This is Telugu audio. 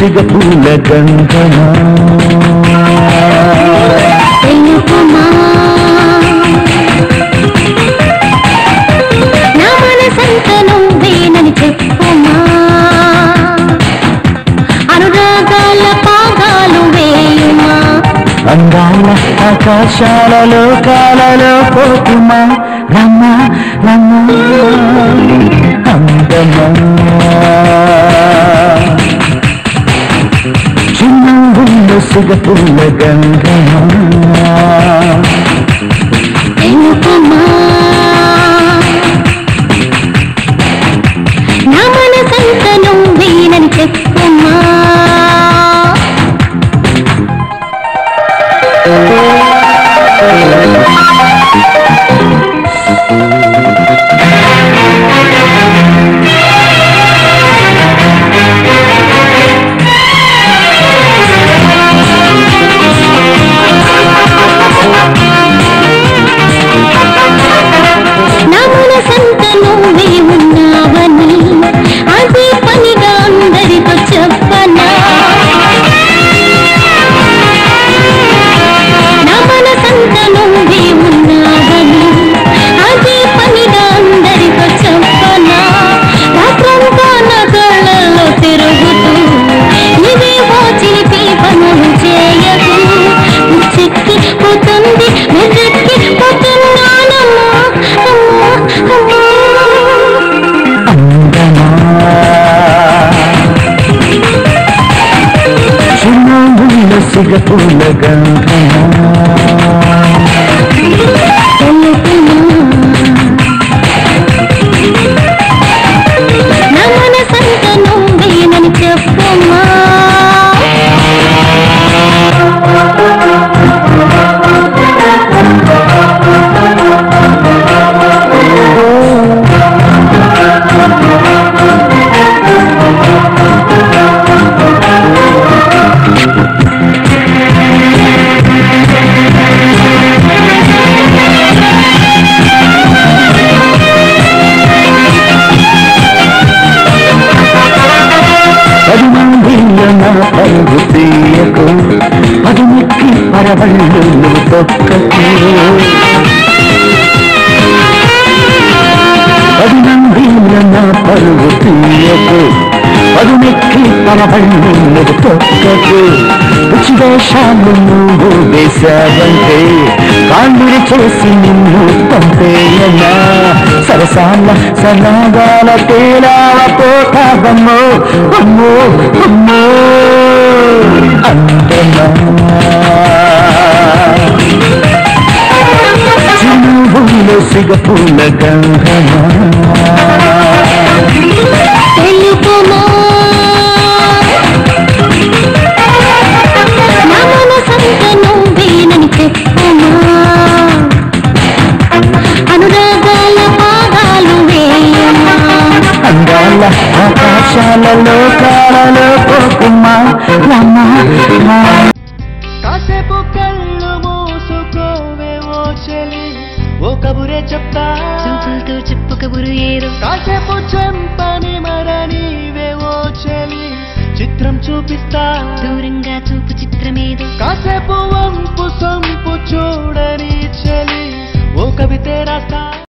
సిగపూల గంగమా తెలుపుమా నా మనసంత నువ్వేనని చెప్పుమా అనురాగాల పాగాలు వేయుమా అందాల ఆకాశాలలో కాలలో పోతుమా రమ్మ రమ్మ అందమా చిన్న గుండె సిగపూల గంగమా తెలుపుమా నా మనసంత నువ్వేనని చెప్పుమా నా మనసంత నువ్వే ఉన్నావని అదే పనిగా అందరితో చెప్పనా నా మనసంత నువ్వే ఉన్నావని అదే పనిగా అందరితో చెప్పనా రాత్రంతా నా కళ్ళల్లో తిరుగుతూ ఇదే చిలిపి పనులు చేయకు చెక్కి పోతుంది మెదక్కి పోతున్నానమ్మా అమ్మా అమ్మా అందమా చిన్న గుండె సిగపూల గంగమా నా మనసంత నువ్వేనని చెప్పమ్మా పది మందిలో నా పరుగు తీయకు పది ముక్కి పరవళ్ళు నువ్వు తొక్కకు పది మందిలో నా పరుగు తీయకు పది మెక్కి పరవళ్ళు నువ్వు తొక్కకు రుచి వేషాలు నువ్వు వేశావంటే కాండిరి చేసి నిన్ను పంపేయనా సరసాల సనాగాల తేలావ పోతావమ్మో అమ్మో అమ్మో అందమా చినువులు సిగపూల గంగమా తెలుపుమా నా మనసంత నువ్వేనని చెప్పుమా అనురాగాల పాదాలు వేయమా అందాల ఆకాశాలలో కాలలో పోకుమా రమ్మ రమ్మ కాసేపు కళ్ళు మూసుకోవే ఓ చెలి ఓ కబురే చెప్తా చూపులతో చెప్పు కబురు ఏదో కాసేపు చెంపని మరనివే ఓ చెలి చిత్రం చూపిస్తా దూరంగా చూపు చిత్రమేదో కాసేపు వంపు సొంపు చూడని చెలి ఓ కవితే రాస్తా